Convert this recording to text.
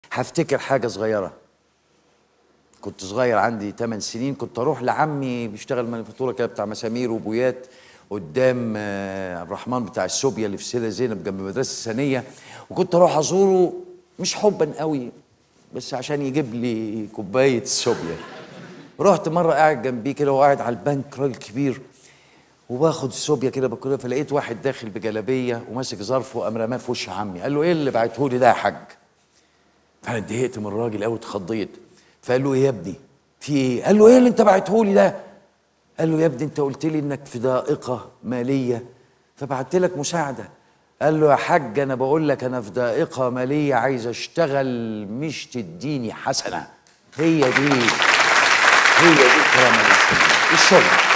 هفتكر حاجه صغيره كنت صغير عندي 8 سنين كنت اروح لعمي بيشتغل مانيفاتوره كده بتاع مسامير وبويات قدام آه، عبد الرحمن بتاع السوبيا اللي في سيدة زينب جنب المدرسه الثانيه وكنت اروح ازوره مش حبا قوي بس عشان يجيب لي كوبايه السوبيا رحت مره قاعد جنبيه كده وقاعد على البنك راجل كبير وباخد السوبيا كده باكلها فلقيت واحد داخل بجلابيه وماسك ظرف وقام رماه في وش عمي قال له ايه اللي بعتهولي ده يا حاج فانا اتضايقت من الراجل قوي اتخضيت فقال له ايه يا ابني في ايه قال له ايه اللي انت بعتهولي ده قال له يا ابني انت قلت لي انك في ضائقه ماليه فبعت لك مساعده قال له يا حاج انا بقول لك انا في ضائقه ماليه عايز اشتغل مش تديني حسنه هي دي هي دي الكرامه الانسانيه الشغل